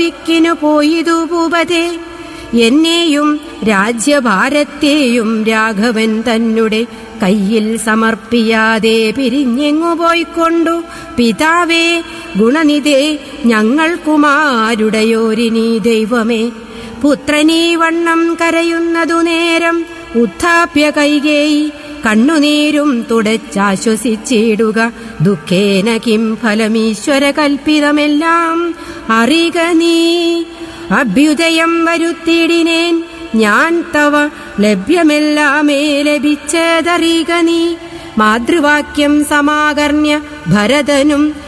ദിക്കിനു പോയിതു ഭൂപതേ എന്നെയും രാജ്യഭാരത്തെയും രാഘവൻ തന്നെ കയ്യിൽ സമർപ്പിയാതെ പിരിഞ്ഞെങ്ങു പോയിക്കൊണ്ടു പിതാവേ ഗുണനിധേ ഞങ്ങൾക്കുമാരുടയോരിനി ദൈവമേ പുത്രനീ വണ്ണം കരയുന്നതു നേരം ഉത്ഥാപ്യ കൈകേയി കണ്ണുനീരും തുടച്ചാശ്വസിച്ചിടുക ദുഃഖേന കിം ഫലമീശ്വര കൽപ്പിതമെല്ലാം അറിക നീ അഭ്യുദയം വരുത്തിയിടിനേൻ ഞാൻ തവ ലഭ്യമെല്ലാമേ ലഭിച്ചതറിക നീ മാതൃവാക്യം സമാകർണ്യ ഭരതനും